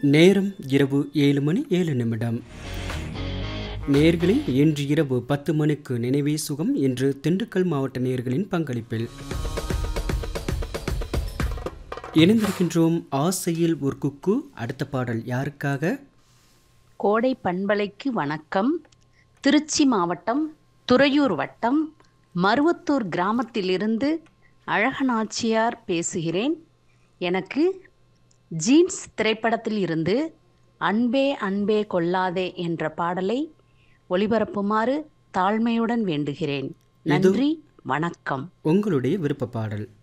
நேரம் இரவு ஏழு மணி ஏழு நிமிடம் நேர்களே இன்று இரவு பத்து மணிக்கு நினைவே சுகம் என்று திண்டுக்கல் மாவட்ட நேர்களின் பங்களிப்பில் இணைந்திருக்கின்றோம் ஆசையில் ஒரு குக்கு அடுத்த பாடல் யாருக்காக கோடை பண்பலைக்கு வணக்கம் திருச்சி மாவட்டம் துறையூர் வட்டம் மருவத்தூர் கிராமத்திலிருந்து அழகநாச்சியார் பேசுகிறேன் எனக்கு ஜீன்ஸ் திரைப்படத்தில் இருந்து அன்பே அன்பே கொள்ளாதே என்ற பாடலை ஒளிபரப்புமாறு தாழ்மையுடன் வேண்டுகிறேன் நன்றி வணக்கம் உங்களுடைய விருப்ப பாடல்